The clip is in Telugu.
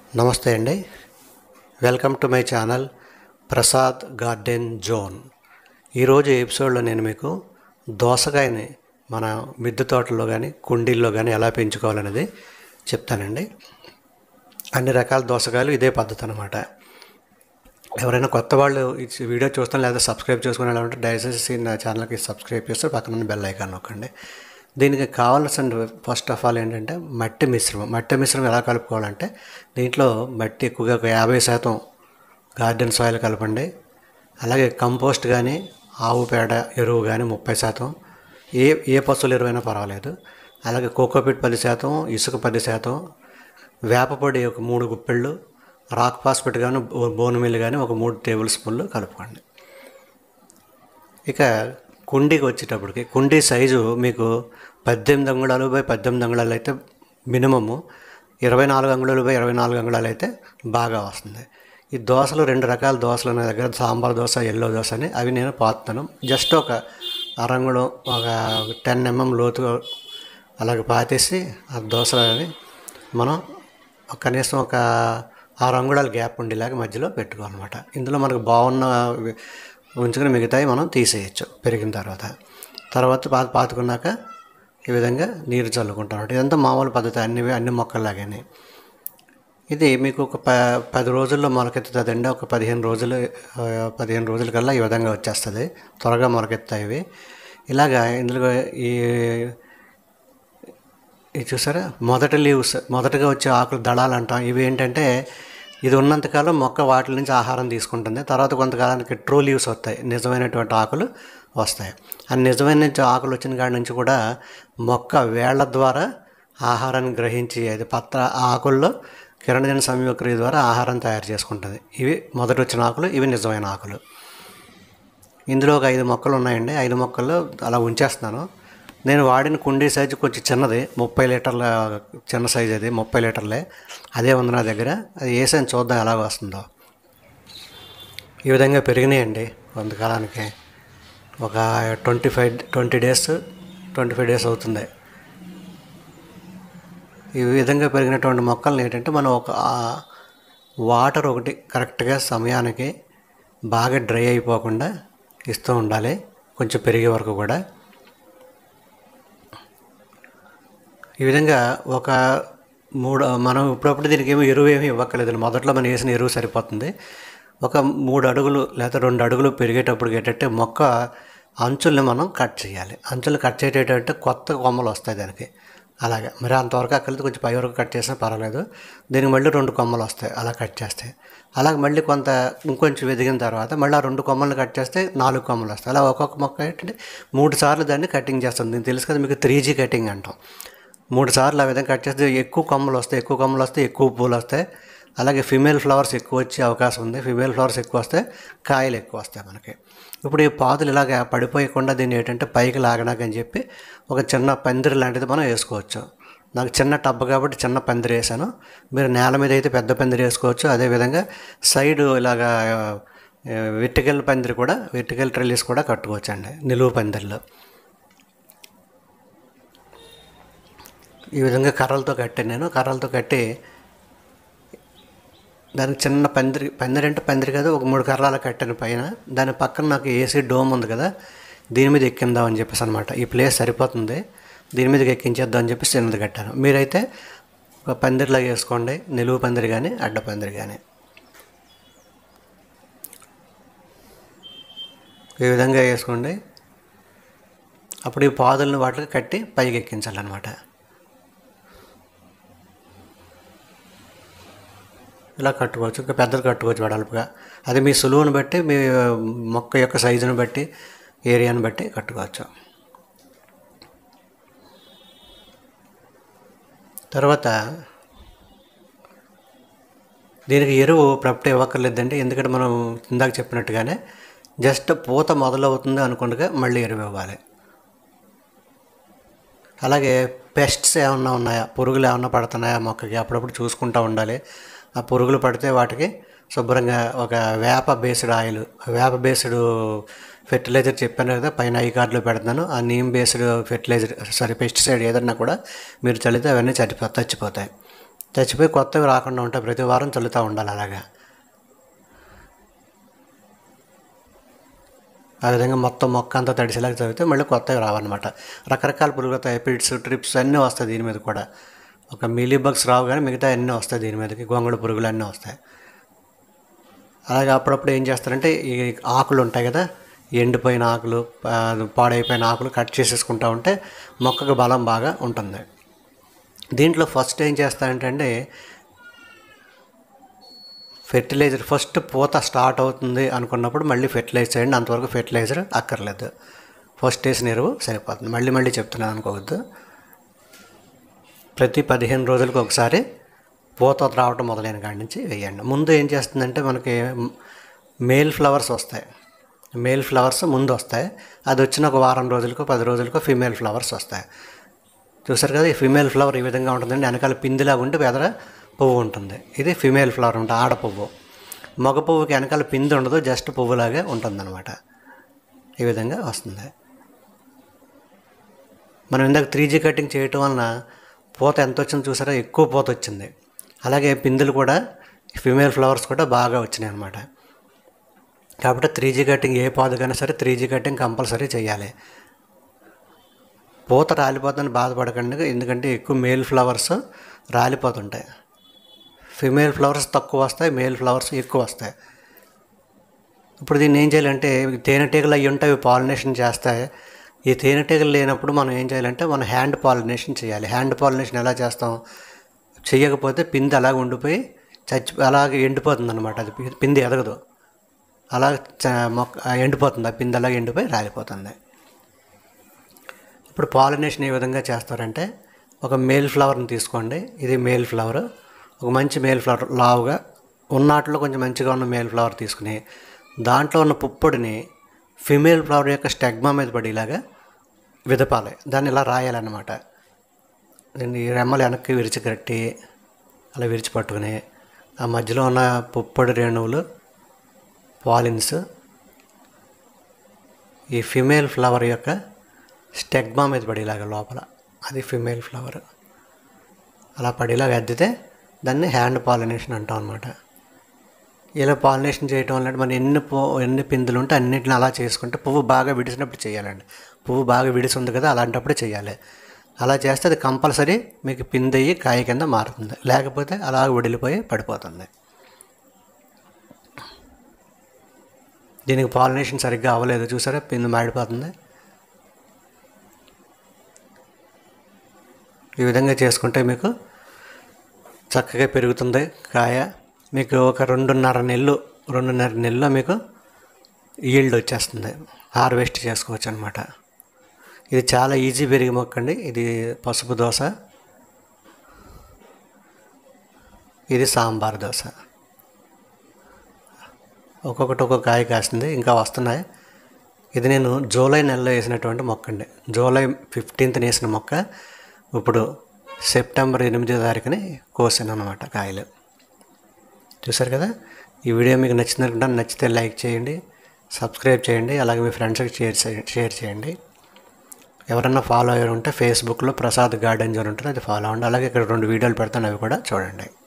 నమస్తే అండి welcome to my channel Prasad garden zone ఈరోజు ఎపిసోడ్లో నేను మీకు దోసకాయని మన మిద్దె తోటల్లో కానీ కుండీల్లో కానీ ఎలా పెంచుకోవాలనేది చెప్తానండి అన్ని రకాల దోసకాయలు ఇదే పద్ధతి అనమాట ఎవరైనా కొత్త వాళ్ళు ఈ వీడియో చూస్తాం లేదా సబ్స్క్రైబ్ చేసుకునే వాళ్ళు ఉంటే దయచేసి నా ఛానల్కి సబ్స్క్రైబ్ చేస్తే పక్కన ఉన్న బెల్ ఐకాన్ నొక్కండి దీనికి కావాల్సిన ఫస్ట్ ఆఫ్ ఆల్ ఏంటంటే మట్టి మిశ్రమం మట్టి మిశ్రమం ఎలా కలుపుకోవాలంటే దీంట్లో మట్టి ఎక్కువగా ఒక యాభై శాతం గార్డెన్ సాయిల్ కలపండి అలాగే కంపోస్ట్ కానీ ఆవు పేడ ఎరువు కానీ ముప్పై శాతం ఏ ఏ పశువుల ఎరువైనా పర్వాలేదు అలాగే కోకోపిట్ పది శాతం ఇసుక పది శాతం వేపపొడి ఒక మూడు గుప్పెళ్ళు రాక్ ఫాస్ఫేట్ కానీ బోన్ మిల్ కానీ ఒక మూడు టేబుల్ స్పూన్లు కలుపుకోండి ఇక కుండీకి వచ్చేటప్పటికి కుండీ సైజు మీకు పద్దెనిమిది అంగుళాలు బై పద్దెనిమిది అంగుళాలు అయితే మినిమము ఇరవై నాలుగు అంగుళాలు బై ఇరవై నాలుగు అంగుళాలు అయితే బాగా వస్తుంది ఈ దోశలు రెండు రకాల దోశలు నా దగ్గర సాంబార్ దోశ ఎల్లో దోశ అని అవి నేను పాతున్నాను జస్ట్ ఒక అరంగుళం ఒక టెన్ ఎంఎం లోతు అలాగే పాతేసి ఆ దోశలని మనం ఒక కనీసం ఒక ఆరు అంగుళాల గ్యాప్ ఉండేలాగా మధ్యలో పెట్టుకోవాలన్నమాట ఇందులో మనకు బాగున్న ఉంచుకుని మిగతాయి మనం తీసేయచ్చు పెరిగిన తర్వాత తర్వాత పాత పాతుకున్నాక ఈ విధంగా నీరు చల్లుకుంటాం ఇదంతా మామూలు పద్ధతి అన్ని అన్ని మొక్కల్లాగానే ఇది మీకు ఒక ప పది రోజుల్లో మొలకెత్తుతుందండి ఒక పదిహేను రోజులు ఆ, పదిహేను రోజుల కల్లా ఈ విధంగా వచ్చేస్తుంది త్వరగా మొలకెత్తాయి ఇవి ఇలాగా ఇందులో ఈ ఇది చూసారా మొదటి లీవ్స్ మొదటగా వచ్చే ఆకులు దళాలు అంటాం ఇవి ఏంటంటే ఇది ఉన్నంతకాలం మొక్క వాటి నుంచి ఆహారం తీసుకుంటుంది తర్వాత కొంతకాలానికి ట్రూ లీవ్స్ వస్తాయి నిజమైనటువంటి ఆకులు వస్తాయి ఆ నిజమైన నుంచి ఆకులు వచ్చిన కాడి నుంచి కూడా మొక్క వేళ్ల ద్వారా ఆహారాన్ని గ్రహించి అది పత్ర ఆ ఆకుల్లో కిరణజన సంయోక్రియ ద్వారా ఆహారం తయారు చేసుకుంటుంది ఇవి మొదటి వచ్చిన ఆకులు ఇవి నిజమైన ఆకులు ఇందులో ఒక ఐదు మొక్కలు ఉన్నాయండి ఐదు మొక్కలు అలా ఉంచేస్తున్నాను నేను వాడిన కుండీ సైజు కొంచెం చిన్నది ముప్పై లీటర్ల చిన్న సైజు అది ముప్పై లీటర్లే అదే ఉంది నా దగ్గర అది వేసాను చూద్దాం ఎలాగ వస్తుందో ఈ విధంగా పెరిగినాయండి కొంతకాలానికి ఒక twenty five twenty days twenty five days అవుతుంది ఈ విధంగా పెరిగినటువంటి మొక్కల్ని ఏంటంటే మనం ఒక ఆ, వాటర్ ఒకటి కరెక్ట్గా సమయానికి బాగా డ్రై అయిపోకుండా ఇస్తూ ఉండాలి కొంచెం పెరిగే వరకు కూడా ఈ విధంగా ఒక మూడు మనం ఇప్పుడప్పుడు దీనికి ఏమో ఎరువు ఏమీ ఇవ్వక్కర్లేదు మొదట్లో మనం వేసిన ఎరువు సరిపోతుంది ఒక మూడు అడుగులు లేదా రెండు అడుగులు పెరిగేటప్పుడు ఏంటంటే మొక్క అంచుల్ని మనం కట్ చేయాలి అంచులు కట్ చేసేటంటే కొత్త కొమ్మలు వస్తాయి దానికి అలాగే మరి అంతవరకు అక్కడికి కొంచెం పై వరకు కట్ చేసినా పర్వాలేదు దీనికి మళ్ళీ రెండు కొమ్మలు వస్తాయి అలా కట్ చేస్తే అలాగే మళ్ళీ కొంత ఇంకొంచెం ఎదిగిన తర్వాత మళ్ళీ ఆ రెండు కొమ్మలు కట్ చేస్తే నాలుగు కొమ్మలు వస్తాయి అలా ఒక్కొక్క మొక్క ఏంటంటే మూడు సార్లు దాన్ని కటింగ్ చేస్తుంది దీనికి తెలుసు కదా మీకు త్రీ జీ కటింగ్ అంటాం మూడు సార్లు ఆ విధంగా కట్ చేస్తే ఎక్కువ కొమ్మలు వస్తాయి ఎక్కువ కొమ్మలు వస్తాయి ఎక్కువ పూలు వస్తాయి అలాగే ఫిమేల్ ఫ్లవర్స్ ఎక్కువ వచ్చే అవకాశం ఉంది ఫిమేల్ ఫ్లవర్స్ ఎక్కువ వస్తే కాయలు ఎక్కువ వస్తాయి మనకి ఇప్పుడు ఈ పాదులు ఇలాగ పడిపోయకుండా దీన్ని ఏంటంటే పైకి లాగడాకని చెప్పి ఒక చిన్న పందిరి లాంటిది మనం వేసుకోవచ్చు నాకు చిన్న టబ్ కాబట్టి చిన్న పందిరి వేసాను మీరు నేల మీద అయితే పెద్ద పందిరి వేసుకోవచ్చు అదేవిధంగా సైడ్ ఇలాగా వెర్టికల్ పందిరి కూడా వెర్టికల్ ట్రెల్లీస్ కూడా కట్టుకోవచ్చు అండి నిలువు పందిరిలో ఈ విధంగా కర్రలతో కట్టాను నేను కర్రలతో కట్టి దానికి చిన్న పందిరి పందిరి అంటే పందిరి కదా ఒక మూడు కర్రలు కట్టాను పైన దాని పక్కన నాకు ఏసీ డోమ్ ఉంది కదా దీని మీద ఎక్కిందాం అని చెప్పేసి అనమాట ఈ ప్లేస్ సరిపోతుంది దీని మీదకి ఎక్కించేద్దాం అని చెప్పేసి చిన్నది కట్టాను మీరైతే ఒక పందిరిలాగా వేసుకోండి నిలువు పందిరి కానీ అడ్డ పందిరి కానీ ఈ విధంగా వేసుకోండి అప్పుడు ఈ పాదులను వాటికి కట్టి పైకి ఎక్కించాలన్నమాట ఇలా కట్టుకోవచ్చు ఇంకా పెద్దలు కట్టుకోవచ్చు వెడల్పుగా అది మీ సులువుని బట్టి మీ మొక్క యొక్క సైజుని బట్టి ఏరియాని బట్టి కట్టుకోవచ్చు తర్వాత దీనికి ఎరువు ప్రపట ఇవ్వక్కర్లేదండి ఎందుకంటే మనం ఇందాక చెప్పినట్టుగానే జస్ట్ పూత మొదలవుతుంది అనుకుండగా మళ్ళీ ఎరువు ఇవ్వాలి అలాగే పెస్ట్స్ ఏమన్నా ఉన్నాయా పురుగులు ఏమన్నా పడుతున్నాయా మొక్కకి అప్పుడప్పుడు చూసుకుంటూ ఉండాలి ఆ పురుగులు పడితే వాటికి శుభ్రంగా ఒక వేప బేస్డ్ ఆయిల్ వేప బేస్డ్ ఫెర్టిలైజర్ చెప్పాను కదా పైన ఐ కార్డులో పెడుతున్నాను ఆ neem based fertiliser sorry pesticide ఏదన్నా కూడా మీరు చల్లితే అవన్నీ చచ్చిపో చచ్చిపోతాయి చచ్చిపోయి కొత్తవి రాకుండా ఉంటాయి ప్రతి వారం చల్లుతూ ఉండాలి అలాగా ఆ విధంగా మొత్తం మొక్క అంతా తడిసేలాగా చదివితే మళ్ళీ కొత్తవి రావన్నమాట రకరకాల పురుగులు వస్తాయి పిడ్స్ ట్రిప్స్ అన్నీ వస్తాయి దీని మీద కూడా ఒక మీలీ బగ్స్ రావు కానీ మిగతా అన్నీ వస్తాయి దీని మీదకి గొంగళి పురుగులు అన్నీ వస్తాయి అలాగే అప్పుడప్పుడు ఏం చేస్తారంటే ఈ ఆకులు ఉంటాయి కదా ఎండిపోయిన ఆకులు పా- పాడైపోయిన ఆకులు కట్ చేసేసుకుంటా ఉంటే మొక్కకు బలం బాగా ఉంటుంది దీంట్లో ఫస్ట్ ఏం చేస్తారంటే ఫెర్టిలైజర్ ఫస్ట్ పూత స్టార్ట్ అవుతుంది అనుకున్నప్పుడు మళ్ళీ ఫెర్టిలైజ్ చేయండి అంతవరకు ఫెర్టిలైజర్ అక్కర్లేదు ఫస్ట్ వేసిన ఎరువు సరిపోతుంది మళ్ళీ మళ్ళీ చెప్తున్నాను అనుకోవద్దు ప్రతి పదిహేను రోజులకు ఒకసారి పూత రావటం మొదలైన కాడి నుంచి వేయండి ముందు ఏం చేస్తుందంటే మనకి మేల్ ఫ్లవర్స్ వస్తాయి మేల్ ఫ్లవర్స్ ముందు వస్తాయి అది వచ్చిన ఒక వారం రోజులకు పది రోజులకు ఫీమేల్ ఫ్లవర్స్ వస్తాయి చూసారు కదా ఈ ఫీమేల్ ఫ్లవర్ ఈ విధంగా ఉంటుందండి వెనకాల పిందిలాగా ఉండి బెదర పువ్వు ఉంటుంది ఇది ఫీమేల్ ఫ్లవర్ ఉంటుంది ఆడ పువ్వు మగ పువ్వుకి వెనకాల పిండి ఉండదు జస్ట్ పువ్వులాగే ఉంటుందన్నమాట ఈ విధంగా వస్తుంది మనం ఇందాక త్రీ జీ కటింగ్ చేయటం వలన పూత ఎంత వచ్చిందో చూసారా ఎక్కువ పూత వచ్చింది అలాగే పిందులు కూడా ఫీమేల్ ఫ్లవర్స్ కూడా బాగా వచ్చినాయి అనమాట కాబట్టి త్రీ జీ కటింగ్ ఏ పాదుకైనా సరే త్రీ జీ కటింగ్ కంపల్సరీ చేయాలి పూత రాలిపోతుందని బాధపడకండి ఎందుకంటే ఎక్కువ మేల్ ఫ్లవర్స్ రాలిపోతుంటాయి ఫిమేల్ ఫ్లవర్స్ తక్కువ వస్తాయి మేల్ ఫ్లవర్స్ ఎక్కువ వస్తాయి ఇప్పుడు దీన్ని ఏం చేయాలంటే తేనెటీగలు అవి ఉంటాయి పాలినేషన్ చేస్తాయి ఈ తేనెటీగలు లేనప్పుడు మనం ఏం చేయాలంటే మనం హ్యాండ్ పాలినేషన్ చేయాలి హ్యాండ్ పాలినేషన్ ఎలా చేస్తాం చేయకపోతే పిండి అలాగ ఉండిపోయి చచ్చి అలాగే ఎండిపోతుంది అనమాట అది పి- పిండి ఎదగదు అలా చ- మొక్క ఎండిపోతుంది ఆ పిండి అలాగే ఎండిపోయి రాలిపోతుంది ఇప్పుడు పాలినేషన్ ఏ విధంగా చేస్తారంటే ఒక మేల్ ఫ్లవర్ని తీసుకోండి ఇది మేల్ ఫ్లవర్ ఒక మంచి మేల్ ఫ్లవర్ లావుగా ఉన్నట్లో కొంచెం మంచిగా ఉన్న మేల్ ఫ్లవర్ తీసుకుని దాంట్లో ఉన్న పుప్పొడిని ఫిమేల్ ఫ్లవర్ యొక్క స్టెగ్మా మీద పడేలాగా విదపాలి దాన్ని ఇలా రాయాలన్నమాట దీన్ని ఈ రెమ్మలు వెనక్కి విరిచి కట్టి అలా విరిచి పట్టుకుని ఆ మధ్యలో ఉన్న పుప్పొడి రేణువులు పాలిన్స్ ఈ ఫిమేల్ ఫ్లవర్ యొక్క స్టెగ్మా మీద పడేలాగా లోపల అది ఫిమేల్ ఫ్లవర్ అలా పడేలాగా అద్దితే దాన్ని హ్యాండ్ పాలినేషన్ అంటాం అనమాట ఇలా పాలినేషన్ చేయటం వల్ల మనం ఎన్ని పో ఎన్ని పిందులు ఉంటే అన్నిటిని అలా చేసుకుంటే పువ్వు బాగా విడిసినప్పుడు చేయాలండి పువ్వు బాగా విడిసి ఉంది కదా అలాంటప్పుడు చేయాలి అలా చేస్తే అది కంపల్సరీ మీకు పిందయ్యి కాయ కింద మారుతుంది లేకపోతే అలా వడిలిపోయి పడిపోతుంది దీనికి పాలినేషన్ సరిగ్గా అవ్వలేదు చూసారా పిండి మాడిపోతుంది ఈ విధంగా చేసుకుంటే మీకు చక్కగా పెరుగుతుంది కాయ మీకు ఒక రెండున్నర నెలలు రెండున్నర నెలల్లో మీకు ఈల్డ్ వచ్చేస్తుంది హార్వెస్ట్ చేసుకోవచ్చు అనమాట ఇది చాలా ఈజీ పెరిగి మొక్కండి ఇది పసుపు దోశ ఇది సాంబార్ దోశ ఒక్కొక్కటి ఒక్కొక్క కాయ కాసింది ఇంకా వస్తున్నాయి ఇది నేను జూలై నెలలో వేసినటువంటి మొక్క అండి జూలై ఫిఫ్టీన్త్న వేసిన మొక్క ఇప్పుడు సెప్టెంబర్ ఎనిమిదో తారీఖుని కోసాను అనమాట కాయలు చూసారు కదా ఈ వీడియో మీకు నచ్చింది అనుకుంటాను నచ్చితే లైక్ చేయండి సబ్స్క్రైబ్ చేయండి అలాగే మీ ఫ్రెండ్స్కి షేర్ చేయండి షేర్ చేయండి ఎవరన్నా ఫాలో అయ్యారు ఉంటే ఫేస్బుక్లో ప్రసాద్ గార్డెన్ జోన్ ఉంటుంది అది ఫాలో అవ్వండి అలాగే ఇక్కడ రెండు వీడియోలు పెడతాను అవి కూడా చూడండి